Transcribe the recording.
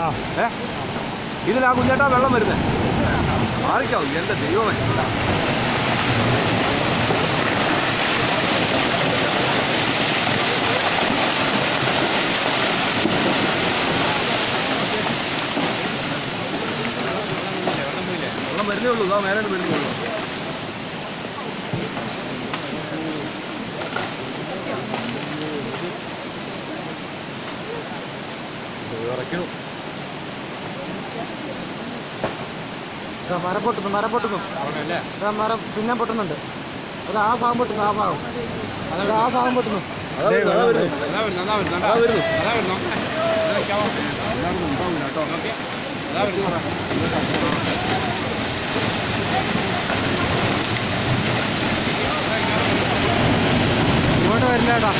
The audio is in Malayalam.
ഏ ഇതിലാ കുഞ്ഞേട്ടാ വെള്ളം വരുന്നത് മാറിക്കാവും എൻ്റെ ദൈവമേ വെള്ളം വരുന്നേ ഉള്ളൂ ഇതാ മേലെ വരുന്നേ ഉള്ളൂ വിറയ്ക്കണു ദാ മരം പൊട്ടുന്നു മരം പൊട്ടുന്നു ദാ മരം പിന്നെ പൊട്ടുന്നുണ്ട് അത് ആ ഭാഗം പൊട്ടുന്നു ആ ഭാഗം അത് ആ ഭാഗം പൊട്ടുന്നു അതാ വരുന്നു, അതാ വരുന്നു. അതാ വരുന്നു. ഉണ്ടാകുന്നു, ഉണ്ടാകുന്നു കേട്ടോ. ഇങ്ങോട്ട് വരില്ലേടാ